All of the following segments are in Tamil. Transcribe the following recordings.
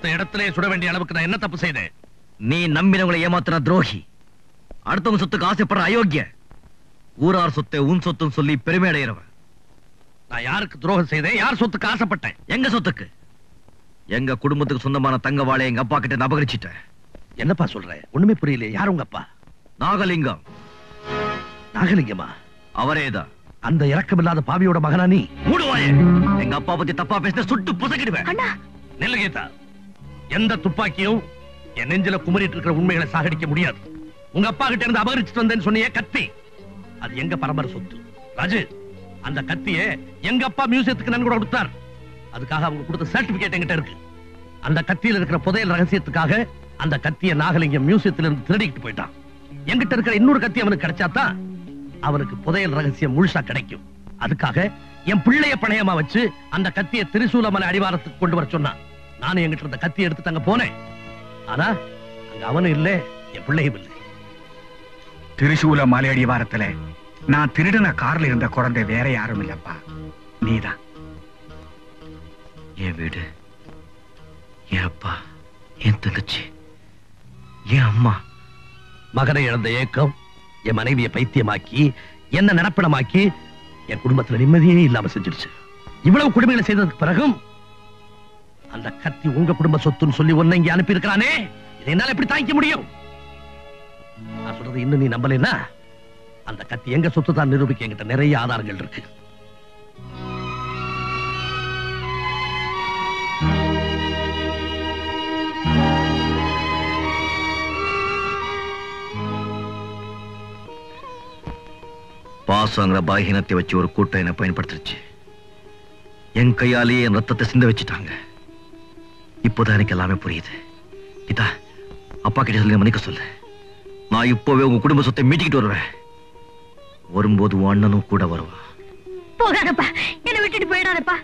எடுத்த இடத்திலே சுட வேண்டிய அளவுக்கு நான் என்ன தப்பு செய்தேன் நீ நம்பினவங்களை ஏமாத்தின துரோகி அடுத்தவங்க சொத்துக்கு ஆசைப்படுற அயோக்கிய ஊரார் சொத்தை உன் சொத்துன்னு சொல்லி பெருமை அடைகிறவன் நான் யாருக்கு துரோகம் செய்தேன் யார் சொத்துக்கு ஆசைப்பட்டேன் எங்க சொத்துக்கு எங்க குடும்பத்துக்கு சொந்தமான தங்க வாழை எங்க அப்பா கிட்ட அபகரிச்சிட்டேன் என்னப்பா சொல்ற ஒண்ணுமே புரியல யார் உங்க அப்பா நாகலிங்கம் நாகலிங்கமா அவரேதான் அந்த இரக்கமில்லாத பாவியோட மகனா நீ மூடுவாயே எங்க அப்பா பத்தி தப்பா பேசின சுட்டு புசக்கிடுவேன் அண்ணா நெல்லு கீதா எந்த துப்பாக்கியும் என் நெஞ்சில குமரிட்டு இருக்கிற உண்மைகளை சாகடிக்க முடியாது உங்க அப்பா கிட்ட இருந்து அபகரிச்சுட்டு வந்தேன்னு சொன்னியே கத்தி அது எங்க பரம்பரை சொத்து ராஜு அந்த கத்தியை எங்க அப்பா மியூசியத்துக்கு நன்கொடை கொடுத்தார் அதுக்காக அவங்க கொடுத்த சர்டிபிகேட் என்கிட்ட இருக்கு அந்த கத்தியில இருக்கிற புதையல் ரகசியத்துக்காக அந்த கத்தியை நாகலிங்கம் மியூசியத்துல இருந்து திருடிக்கிட்டு போயிட்டான் என்கிட்ட இருக்கிற இன்னொரு கத்தி அவனுக்கு கிடைச்சாதான் அவனுக்கு புதையல் ரகசியம் முழுசா கிடைக்கும் அதுக்காக என் பிள்ளைய பணையமா வச்சு அந்த கத்தியை திரிசூலமலை அடிவாரத்துக்கு கொண்டு வர சொன்னான் நானும் என்கிட்ட இருந்த கத்தி எடுத்து அங்க போனேன் ஆனா அங்க அவனும் இல்ல என் பிள்ளையும் இல்லை திரிசூல மலையடி வாரத்துல நான் திருடின கார்ல இருந்த குழந்தை வேற யாரும் இல்லப்பா நீதான் என் வீடு என் அப்பா என் தங்கச்சி என் அம்மா மகனை இழந்த ஏக்கம் என் மனைவியை பைத்தியமாக்கி என்ன நிரப்பணமாக்கி என் குடும்பத்துல நிம்மதியே இல்லாம செஞ்சிருச்சு இவ்வளவு கொடுமைகளை செய்ததுக்கு பிறகும் அந்த கத்தி உங்க குடும்ப சொத்துன்னு சொல்லி உன்னை இங்க அனுப்பி இருக்கிறானே இதை என்னால எப்படி தாங்கிக்க முடியும் நான் சொல்றது இன்னும் நீ நம்பலைன்னா அந்த கத்தி எங்க சொத்து தான் நிரூபிக்க என்கிட்ட நிறைய ஆதாரங்கள் இருக்கு பாசங்கிற பாகினத்தை வச்சு ஒரு கூட்டம் என்ன பயன்படுத்துச்சு என் கையாலேயே என் ரத்தத்தை சிந்த வச்சுட்டாங்க இப்போதான் எனக்கு எல்லாமே புரியுது இதா அப்பா கிட்ட சொல்லி மன்னிக்க சொல்லு நான் இப்போவே உங்க குடும்ப சொத்தை மீட்டிக்கிட்டு வருவேன் வரும்போது உன் அண்ணனும் கூட வருவா போகாதப்பா என்னை விட்டுட்டு போயிடாதப்பா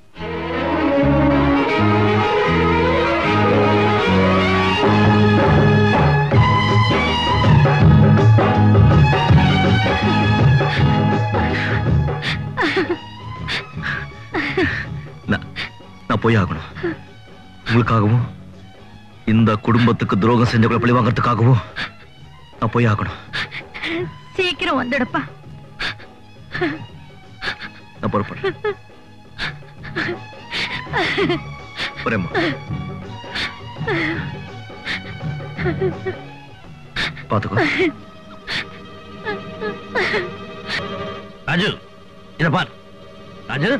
நான் நான் போய் ஆகணும் உங்களுக்காகவும் இந்த குடும்பத்துக்கு துரோகம் செஞ்சவங்களை பழி வாங்கறதுக்காகவும் நான் போய் ஆகணும் சீக்கிரம் வந்துடுப்பா நான் பொறுப்படுறேன் வரேம்மா பாத்துக்கோ ராஜு இத பார் ராஜு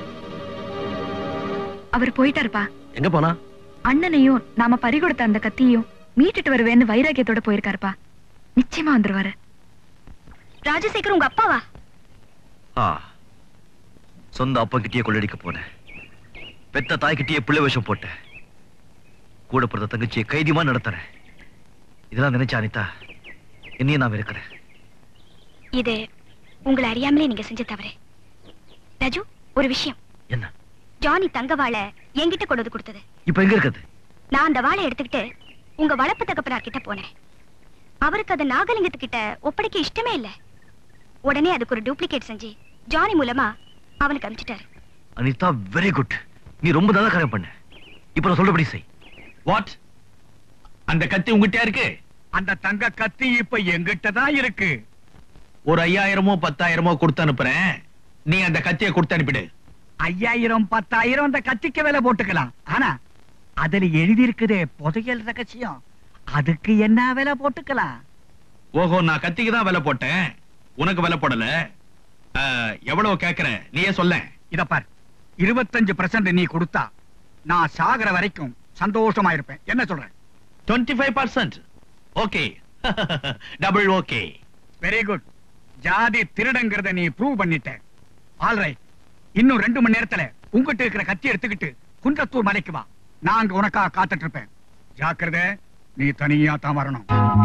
அவர் போயிட்டாருப்பா எங்க போனா அண்ணனையும் நாம பறிகொடுத்த அந்த கத்தியையும் மீட்டுட்டு வருவேன்னு வைராக்கியத்தோட போயிருக்காருப்பா நிச்சயமா வந்துருவாரு ராஜசேகர் உங்க அப்பாவா ஆ சொந்த அப்பா கிட்டயே கொள்ளடிக்க போனேன் பெத்த தாய்கிட்டயே பிள்ளை விஷம் போட்டேன் கூட பிறந்த தங்கச்சியை கைதியமா நடத்துறேன் இதெல்லாம் நினைச்சா அனிதா என்னையும் நான் இருக்கிறேன் இது உங்களை அறியாமலே நீங்க செஞ்ச தவறு ராஜு ஒரு விஷயம் என்ன ஜானி தங்க வாழை என்கிட்ட கொண்டு வந்து கொடுத்தது இப்ப எங்க இருக்குது நான் அந்த வாளை எடுத்துக்கிட்டு உங்க வளர்ப்பு தகப்பனார் கிட்ட போனேன் அவருக்கு அது நாகலிங்கத்துக்கிட்ட ஒப்படைக்க இஷ்டமே இல்ல உடனே அதுக்கு ஒரு டூப்ளிகேட் செஞ்சு ஜானி மூலமா அவனுக்கு அனுப்பிச்சிட்டாரு அனிதா வெரி குட் நீ ரொம்ப நல்லா காரியம் பண்ண இப்ப நான் சொல்றபடி செய் வாட் அந்த கத்தி உங்ககிட்ட இருக்கு அந்த தங்க கத்தி இப்ப எங்கிட்ட தான் இருக்கு ஒரு ஐயாயிரமோ பத்தாயிரமோ கொடுத்து அனுப்புறேன் நீ அந்த கத்தியை கொடுத்து அனுப்பிடு ஐயாயிரம் பத்தாயிரம் அந்த கத்திக்கு விலை போட்டுக்கலாம் ஆனா அதுல எழுதி இருக்குதே புதையல் ரகசியம் அதுக்கு என்ன விலை போட்டுக்கலாம் ஓஹோ நான் கத்திக்கு தான் விலை போட்டேன் உனக்கு விலை போடல ஆ, எவ்வளவு கேக்குறேன் நீயே சொல்ல இத பார் இருபத்தஞ்சு பர்சன்ட் நீ கொடுத்தா நான் சாகுற வரைக்கும் சந்தோஷமா இருப்பேன் என்ன சொல்ற twenty five percent okay double okay very good ஜாதி திருடங்கிறத நீ ப்ரூவ் பண்ணிட்ட ஆல்ரைட் இன்னும் ரெண்டு மணி நேரத்துல உங்ககிட்ட இருக்கிற கத்தி எடுத்துக்கிட்டு குன்றத்தூர் மலைக்கு வா நான் அங்க உனக்காக காத்துட்டு இருப்பேன் ஜாக்கிரதை நீ தனியா தான் வரணும்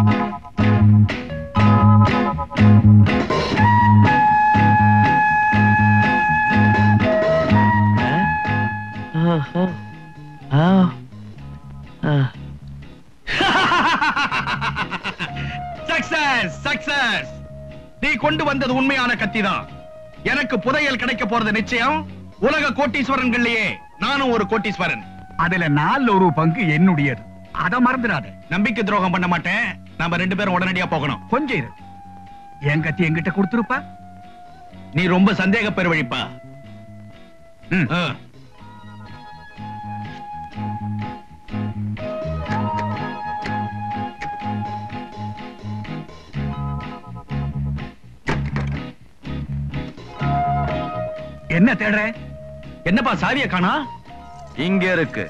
சக்சஸ் சக்சஸ் நீ கொண்டு வந்தது உண்மையான கத்திதான் எனக்கு புதையல் கிடைக்க போறது நிச்சயம் உலக கோட்டீஸ்வரன்கள்லயே நானும் ஒரு கோட்டீஸ்வரன் அதுல நாலு ஒரு பங்கு என்னுடையது அத மறந்துடாத நம்பிக்கை துரோகம் பண்ண மாட்டேன் நாம ரெண்டு பேரும் உடனடியா போகணும் கொஞ்சம் இரு என் கத்தி என்கிட்ட கொடுத்துருப்பா நீ ரொம்ப சந்தேக பெருவழிப்பா ம். ஆ. என்ன தேடுற என்னப்பா சாவிய காணா இங்க இருக்கு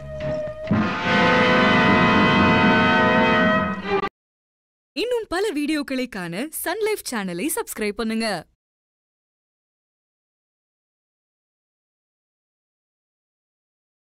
இன்னும் பல வீடியோக்களை காண சன் லைஃப் சேனலை சப்ஸ்கிரைப் பண்ணுங்க